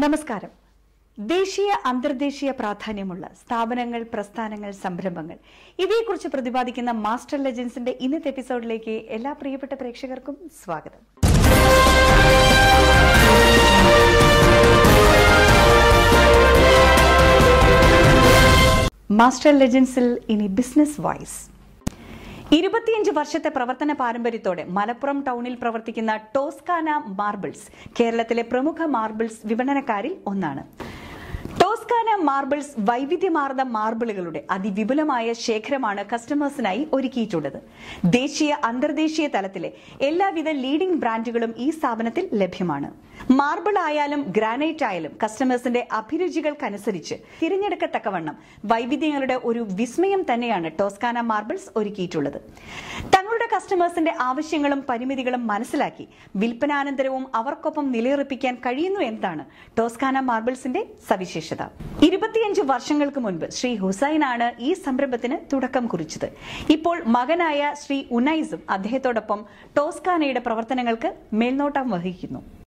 നമസ്കാരം ദേശീയ അന്തർദേശീയ പ്രാധാന്യമുള്ള സ്ഥാപനങ്ങൾ പ്രസ്ഥാനങ്ങൾ സംരംഭങ്ങൾ ഇവയെക്കുറിച്ച് പ്രതിപാദിക്കുന്ന മാസ്റ്റർ ലെജൻസിന്റെ ഇന്നത്തെ എപ്പിസോഡിലേക്ക് എല്ലാ പ്രിയപ്പെട്ട പ്രേക്ഷകർക്കും സ്വാഗതം മാസ്റ്റർ ലെജൻസിൽ ഇനി ബിസിനസ് വൈസ് ഇരുപത്തിയഞ്ച് വർഷത്തെ പ്രവർത്തന പാരമ്പര്യത്തോടെ മലപ്പുറം ടൗണിൽ പ്രവർത്തിക്കുന്ന ടോസ്കാന മാർബിൾസ് കേരളത്തിലെ പ്രമുഖ മാർബിൾസ് വിപണനക്കാരിൽ ഒന്നാണ് ടോസ്കാന മാർബിൾസ് വൈവിധ്യമാർന്ന മാർബിളുകളുടെ അതിവിപുലമായ ശേഖരമാണ് കസ്റ്റമേഴ്സിനായി ഒരുക്കിയിട്ടുള്ളത് ദേശീയ അന്തർദേശീയ തലത്തിലെ എല്ലാവിധ ലീഡിംഗ് ബ്രാൻഡുകളും ഈ സ്ഥാപനത്തിൽ ലഭ്യമാണ് മാർബിൾ ആയാലും ഗ്രാനൈറ്റ് ആയാലും കസ്റ്റമേഴ്സിന്റെ അഭിരുചികൾക്കനുസരിച്ച് തിരഞ്ഞെടുക്കത്തക്കവണ്ണം വൈവിധ്യങ്ങളുടെ ഒരു വിസ്മയം തന്നെയാണ് ടോസ്കാന മാർബിൾസ് ഒരുക്കിയിട്ടുള്ളത് തങ്ങളുടെ കസ്റ്റമേഴ്സിന്റെ ആവശ്യങ്ങളും പരിമിതികളും മനസ്സിലാക്കി വിൽപ്പനാനന്തരവും അവർക്കൊപ്പം നിലയുറപ്പിക്കാൻ കഴിയുന്നു എന്നതാണ് ടോസ്കാന മാർബിൾസിന്റെ സവിശേഷത ഇരുപത്തിയഞ്ച് വർഷങ്ങൾക്ക് മുൻപ് ശ്രീ ഹുസൈനാണ് ഈ സംരംഭത്തിന് തുടക്കം കുറിച്ചത് ഇപ്പോൾ മകനായ ശ്രീ ഉനൈസും അദ്ദേഹത്തോടൊപ്പം ടോസ്കാനയുടെ പ്രവർത്തനങ്ങൾക്ക് മേൽനോട്ടം വഹിക്കുന്നു